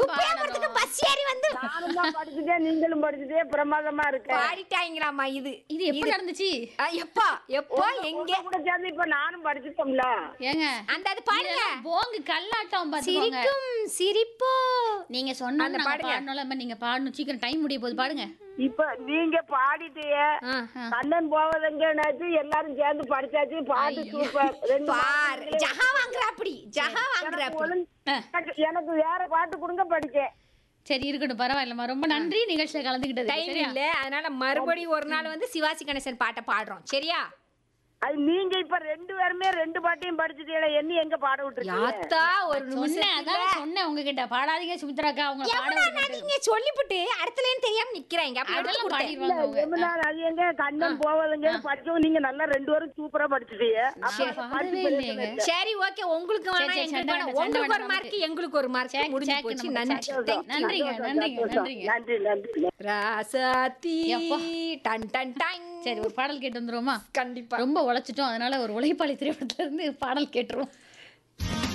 சுப்பிரமணியத்துக்கு bus ஏறி வந்து நானும் தான் படிச்சுட்டேன் நீங்களும் படிச்சுட்டே பிரமாதமா இருக்க பாடிட்டாங்களாமா இது இது எப்படி நடந்துச்சு ஆ, எப்பா எப்போ எங்க உங்க கூட சேர்ந்து இப்ப நானும் படிச்சுட்டோம்ல ஏங்க அந்த அது பாருங்க இதெல்லாம் போங்கு கல்லாட்டம் பாத்துக்கோங்க சிரிக்கும் சிரிப்போ நீங்க சொன்னா அந்த நாங்க பாடுங்க. பாடணும்ல அம்மா, நீங்க பாடணும் சீக்கிரம் டைம் முடிய போகுது பாடுங்க இப்ப நீங்க பாடிட்டீங்க ஆ. கண்ணன் போவதெங்கனாச்சு எல்லாரும் சேர்ந்து படிச்சாச்சு பாட்டு சூப்பர் ரெண்டு பார் ஜஹா வாங்குற அப்படி ஜஹா வாங்குற எனக்கு அப்படி ஒழுங்கு- எனக்கு- எனக்கு வேற பாட்டு கொடுங்க படிச்சேன் சரி இருக்கட்டும் பரவாயில்லம்மா ரொம்ப நன்றி நிகழ்ச்சியில கலந்துக்கிட்டது டைம் சரியா இல்ல அதனால மறுபடியும் ஒரு நாள் வந்து சிவாசி கணேசன் பாட்டை பாடுறோம் சரியா அது நீங்க இப்ப ரெண்டு பேருமே ரெண்டு பாட்டையும் படிச்சுட்டீங்களா என்ன எங்க பாட விட்டுருக்கீங்க யாத்தா ஒரு சொன்னேன் நிமிஷம் அதான் சொன்னேன் உங்ககிட்ட பாடாதீங்க சுமித்ராக்கா அவங்க பாட விட்டுட்டு. நீங்க சொல்லிப்புட்டு அடுத்தலேன்னு தெரியாம நிக்கிறாங்க அப்படி எடுத்து அதெல்லாம் கொடுத்தேன். பாடிடுவாங்க அவங்க யமுனா அது எங்க கண்ணன் போவதுங்க படிச்சவங்க நீங்க நல்லா ரெண்டு பேரும் சூப்பரா படிச்சுட்டீங்க அப்ப நான் பாடவே இல்லையேங்க சரி ஓகே உங்களுக்கு வேணா சரி, எங்களுக்கு சண்டை வேணா. வேண்டாம், சண்டை உங்களுக்கு ஒரு வேண்டாம் மார்க் எங்களுக்கு ஒரு மார்க் சேக், முடிஞ்சு சேக் போச்சு நமக்கு நன்றி சேக். Thank you. நன்றிங்க நன்றிங்க நன்றிங்க நன்றி நன்றி ராசாத்தி எப்பா. டன் டன் டன் சரி ஒரு பாடல் கேட்டு வந்துருவோமா கண்டிப்பா ரொம்ப உழைச்சிட்டோம் அதனால ஒரு உழைப்பாளி திரைப்படத்துல இருந்து பாடல் கேட்டுருவோம்